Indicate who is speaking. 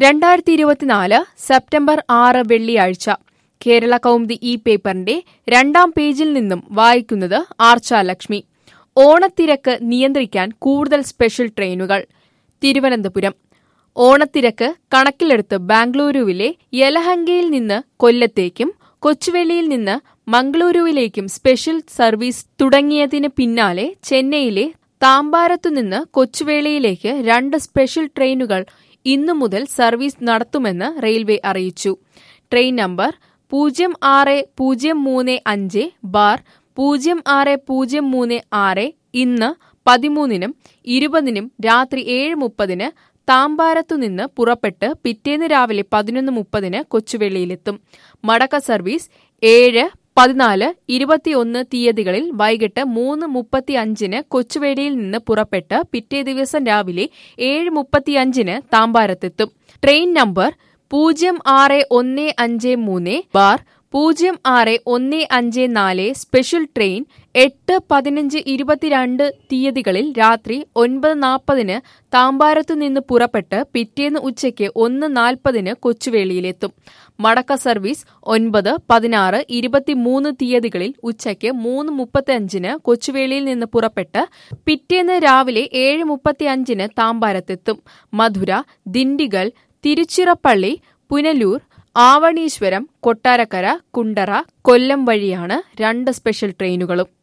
Speaker 1: രണ്ടായിരത്തി ഇരുപത്തിനാല് സെപ്റ്റംബർ ആറ് വെള്ളിയാഴ്ച കേരള കൗമുദി ഈ പേപ്പറിന്റെ രണ്ടാം പേജിൽ നിന്നും വായിക്കുന്നത് ആർച്ച ലക്ഷ്മി ഓണത്തിരക്ക് നിയന്ത്രിക്കാൻ കൂടുതൽ സ്പെഷ്യൽ ട്രെയിനുകൾ തിരുവനന്തപുരം ഓണത്തിരക്ക് കണക്കിലെടുത്ത് ബാംഗ്ലൂരുവിലെ യലഹങ്കയിൽ നിന്ന് കൊല്ലത്തേക്കും കൊച്ചുവേളിയിൽ നിന്ന് മംഗളൂരുവിലേക്കും സ്പെഷ്യൽ സർവീസ് തുടങ്ങിയതിന് പിന്നാലെ ചെന്നൈയിലെ താമ്പാരത്തുനിന്ന് കൊച്ചുവേളിയിലേക്ക് രണ്ട് സ്പെഷ്യൽ ട്രെയിനുകൾ ഇന്നു മുതൽ സർവീസ് നടത്തുമെന്ന് റെയിൽവേ അറിയിച്ചു ട്രെയിൻ നമ്പർ പൂജ്യം ആറ് പൂജ്യം മൂന്ന് അഞ്ച് ബാർ പൂജ്യം ആറ് പൂജ്യം മൂന്ന് ആറ് ഇന്ന് പതിമൂന്നിനും ഇരുപതിനും രാത്രി ഏഴ് മുപ്പതിന് താമ്പാരത്തുനിന്ന് പുറപ്പെട്ട് പിറ്റേന്ന് രാവിലെ പതിനൊന്ന് മുപ്പതിന് കൊച്ചുവേളിയിലെത്തും മടക്ക സർവീസ് ഏഴ് പതിനാല് ഇരുപത്തിയൊന്ന് തീയതികളിൽ വൈകിട്ട് മൂന്ന് മുപ്പത്തിയഞ്ചിന് കൊച്ചുവേളിയിൽ നിന്ന് പുറപ്പെട്ട് പിറ്റേ ദിവസം രാവിലെ ഏഴ് മുപ്പത്തിയഞ്ചിന് താമ്പാരത്തെത്തും ട്രെയിൻ നമ്പർ പൂജ്യം ആറ് ഒന്ന് അഞ്ച് മൂന്ന് ബാർ പൂജ്യം ആറ് ഒന്ന് അഞ്ച് നാല് സ്പെഷ്യൽ ട്രെയിൻ എട്ട് പതിനഞ്ച് ഇരുപത്തിരണ്ട് തീയതികളിൽ രാത്രി ഒൻപത് നാൽപ്പതിന് താമ്പാരത്തു നിന്ന് പുറപ്പെട്ട് പിറ്റേന്ന് ഉച്ചയ്ക്ക് ഒന്ന് നാൽപ്പതിന് കൊച്ചുവേളിയിലെത്തും മടക്ക സർവീസ് ഒൻപത് പതിനാറ് ഇരുപത്തിമൂന്ന് തീയതികളിൽ ഉച്ചയ്ക്ക് മൂന്ന് മുപ്പത്തിയഞ്ചിന് കൊച്ചുവേളിയിൽ നിന്ന് പുറപ്പെട്ട് പിറ്റേന്ന് രാവിലെ ഏഴ് മുപ്പത്തിയഞ്ചിന് താമ്പാരത്തെത്തും മധുര ദിണ്ടിഗൽ തിരുച്ചിറപ്പള്ളി പുനലൂർ ആവണീശ്വരം കൊട്ടാരക്കര കുണ്ടറ കൊല്ലം വഴിയാണ് രണ്ട് സ്പെഷ്യൽ ട്രെയിനുകളും